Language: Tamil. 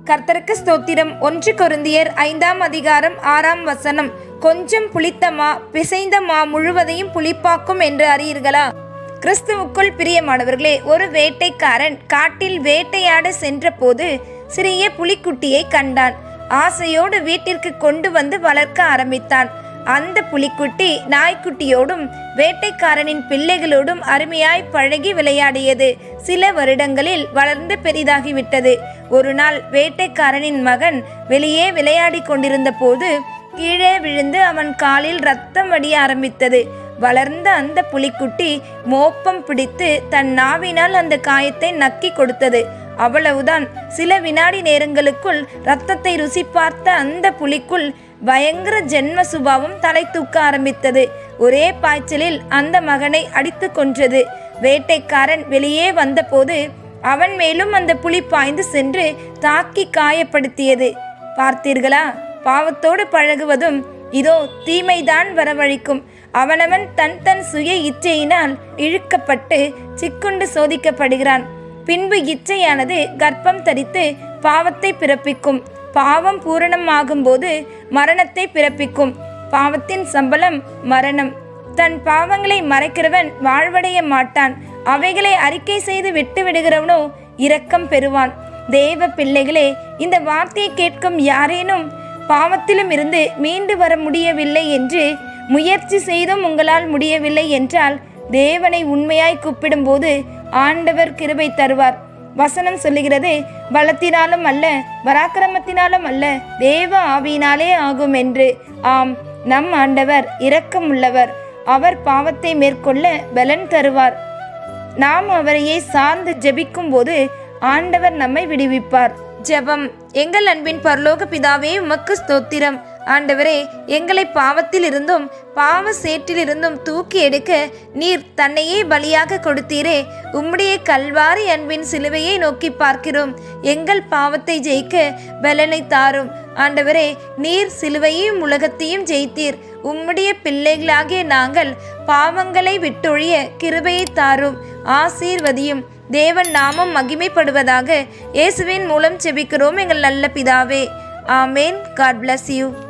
கர்த்தருக்கு ஸ்தோத்திரம் ஒன்று கொருந்தியர் ஐந்தாம் அதிகாரம் ஆறாம் வசனம் கொஞ்சம் புளித்த மா பிசைந்த மா முழுவதையும் புளிப்பாக்கும் என்று அறியீர்களா கிறிஸ்துவுக்குள் பிரியமானவர்களே ஒரு வேட்டைக்காரன் காட்டில் வேட்டையாட சென்றபோது சிறிய புலிக்குட்டியை கண்டான் ஆசையோடு வீட்டிற்கு கொண்டு வந்து வளர்க்க ஆரம்பித்தான் அந்த புலிக்குட்டி நாய்க்குட்டியோடும் வேட்டைக்காரனின் பிள்ளைகளோடும் அருமையாய் பழகி விளையாடியது சில வருடங்களில் வளர்ந்து பெரிதாகிவிட்டது ஒரு நாள் வேட்டைக்காரனின் மகன் வெளியே விளையாடி கொண்டிருந்த போது கீழே விழுந்து அவன் காலில் ரத்தம் வடிய ஆரம்பித்தது வளர்ந்த அந்த புலிக்குட்டி மோப்பம் பிடித்து தன் நாவினால் அந்த காயத்தை நக்கி கொடுத்தது அவ்வளவுதான் சில வினாடி நேரங்களுக்குள் ரத்தத்தை ருசி பார்த்த அந்த புலிக்குள் பயங்கர ஜென்ம சுபாவம் தலை தூக்க ஆரம்பித்தது ஒரே பாய்ச்சலில் அந்த மகனை அடித்து கொன்றது வேட்டைக்காரன் வெளியே வந்தபோது அவன் மேலும் அந்த புலி பாய்ந்து சென்று தாக்கி காயப்படுத்தியது பார்த்தீர்களா பாவத்தோடு பழகுவதும் இதோ தீமைதான் வரவழைக்கும் அவனவன் தன் தன் சுய இச்சையினால் இழுக்கப்பட்டு சிக்குண்டு சோதிக்கப்படுகிறான் பின்பு இச்சையானது கர்ப்பம் தரித்து பாவத்தை பிறப்பிக்கும் பாவம் பூரணமாகும்போது மரணத்தை பிறப்பிக்கும் பாவத்தின் சம்பளம் மரணம் தன் பாவங்களை மறைக்கிறவன் வாழ்வடைய மாட்டான் அவைகளை அறிக்கை செய்து விட்டு விடுகிறவனோ இரக்கம் பெறுவான் தேவ பிள்ளைகளே இந்த வார்த்தையை கேட்கும் யாரேனும் பாவத்திலும் இருந்து மீண்டு வர முடியவில்லை என்று முயற்சி செய்தும் உங்களால் முடியவில்லை என்றால் தேவனை உண்மையாய் கூப்பிடும்போது ஆண்டவர் கிருபை தருவார் வசனம் சொல்லுகிறது பலத்தினாலும் அல்ல பராக்கிரமத்தினாலும் அல்ல தேவ ஆவியினாலே ஆகும் என்று ஆம் நம் ஆண்டவர் இரக்கமுள்ளவர் அவர் பாவத்தை மேற்கொள்ள பலன் தருவார் நாம் அவரையே சார்ந்து ஜெபிக்கும் போது ஆண்டவர் நம்மை விடுவிப்பார் ஜெபம் எங்கள் அன்பின் பரலோக பிதாவே உமக்கு ஸ்தோத்திரம் ஆண்டவரே எங்களை பாவத்தில் இருந்தும் பாவ சேற்றில் இருந்தும் தூக்கி எடுக்க நீர் தன்னையே பலியாக கொடுத்தீரே உம்முடைய கல்வாரி அன்பின் சிலுவையை நோக்கி பார்க்கிறோம் எங்கள் பாவத்தை ஜெயிக்க பலனை தாரும் ஆண்டவரே நீர் சிலுவையும் உலகத்தையும் ஜெயித்தீர் உம்முடைய பிள்ளைகளாகிய நாங்கள் பாவங்களை விட்டொழிய கிருபையை தாரும் ஆசீர்வதியும் தேவன் நாமம் மகிமைப்படுவதாக இயேசுவின் மூலம் செபிக்கிறோம் எங்கள் நல்ல பிதாவே ஆமேன் காட் bless யூ